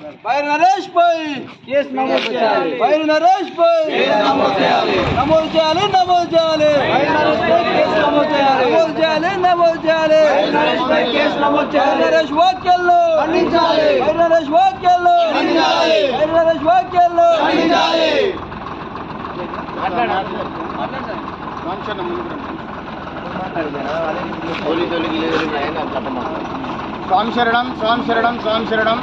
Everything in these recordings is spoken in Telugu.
వైరి నరేష్ పై కేసు నమోదు చేయాలి వైరి నరేష్ పై నమోదు చేయాలి నమోదు చేయాలి నమోదు చేయాలి వైరి నరేష్ పై కేసు నమోదు చేయాలి నమోదు చేయాలి నమోదు చేయాలి వైరి నరేష్ పై కేసు నమోదు వైరి చేయాలి నరేష్ వాక్యాల్లో ఖండించాలి. వైరి నరేష్ వాక్యాల్లో ఖండించాలి. వైరి నరేష్ వాక్యాల్లో ఖండించాలి. స్వామి శరణం స్వామి శరణం స్వామి శరణం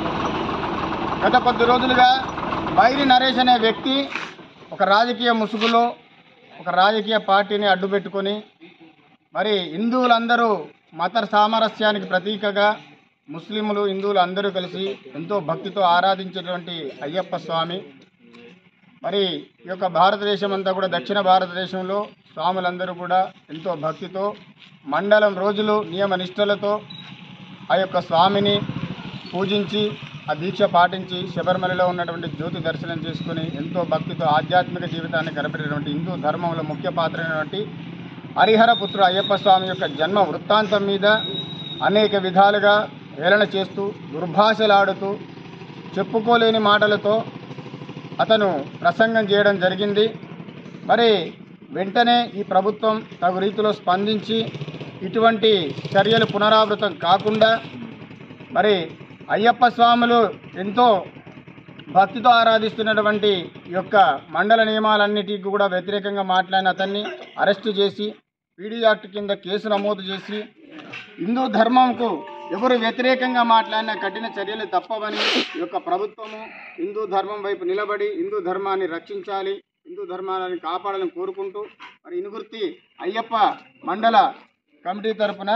గత కొద్ది రోజులుగా బైరి నరేష్ అనే వ్యక్తి ఒక రాజకీయ ముసుగులో ఒక రాజకీయ పార్టీని అడ్డుపెట్టుకొని మరి హిందువులందరూ మత సామరస్యానికి ప్రతీకగా ముస్లింలు హిందువులు అందరూ కలిసి ఎంతో భక్తితో ఆరాధించేటువంటి అయ్యప్ప స్వామి మరి ఈ యొక్క భారతదేశం అంతా కూడా దక్షిణ భారతదేశంలో స్వాములందరూ కూడా ఎంతో భక్తితో మండలం రోజులు నియమ నిష్టలతో ఆ యొక్క స్వామిని పూజించి ఆ దీక్ష పాటించి శబరిమలలో ఉన్నటువంటి జ్యోతి దర్శనం చేసుకుని ఎంతో భక్తితో ఆధ్యాత్మిక జీవితాన్ని గడిపేటటువంటి హిందూ ధర్మంలో ముఖ్య పాత్ర అయినటువంటి హరిహర పుత్రుడు అయ్యప్ప స్వామి యొక్క జన్మ వృత్తాంతం మీద అనేక విధాలుగా హేళన చేస్తూ దుర్భాషలాడుతూ చెప్పుకోలేని మాటలతో అతను ప్రసంగం చేయడం జరిగింది మరి వెంటనే ఈ ప్రభుత్వం తగు రీతిలో స్పందించి ఇటువంటి చర్యలు పునరావృతం కాకుండా మరి అయ్యప్ప స్వాములు ఎంతో భక్తితో ఆరాధిస్తున్నటువంటి ఈ యొక్క మండల నియమాలన్నిటికీ కూడా వ్యతిరేకంగా మాట్లాడిన అతన్ని అరెస్టు చేసి పీడీ యాక్ట్ కింద కేసు నమోదు చేసి హిందూ ధర్మంకు ఎవరు వ్యతిరేకంగా మాట్లాడిన కఠిన చర్యలు తప్పవని ఈ యొక్క ప్రభుత్వము హిందూ ధర్మం వైపు నిలబడి హిందూ ధర్మాన్ని రక్షించాలి హిందూ ధర్మాన్ని కాపాడాలని కోరుకుంటూ మరి ఇనుగుర్తి అయ్యప్ప మండల కమిటీ తరపున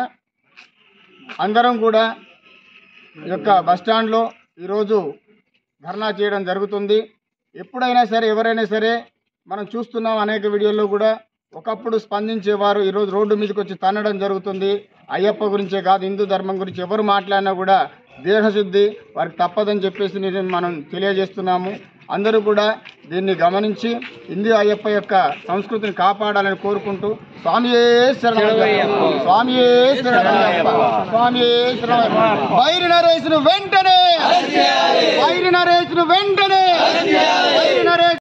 అందరం కూడా ఈ యొక్క బస్టాండ్లో ఈరోజు ధర్నా చేయడం జరుగుతుంది ఎప్పుడైనా సరే ఎవరైనా సరే మనం చూస్తున్నాం అనేక వీడియోల్లో కూడా ఒకప్పుడు స్పందించేవారు ఈరోజు రోడ్డు మీదకి వచ్చి తన్నడం జరుగుతుంది అయ్యప్ప గురించే కాదు హిందూ ధర్మం గురించి ఎవరు మాట్లాడినా కూడా దేహశుద్ధి వారికి తప్పదని చెప్పేసి నేను మనం తెలియజేస్తున్నాము అందరూ కూడా దీన్ని గమనించి హిందూ అయ్యప్ప యొక్క సంస్కృతిని కాపాడాలని కోరుకుంటూ స్వామియే శరణమయ్యప్ప స్వామియే శరణమయ్యప్ప స్వామియే శరణమయ్యప్ప వైరి నరేష్ను వెంటనే వైరి నరేష్ను వెంటనే వైరి నరేష్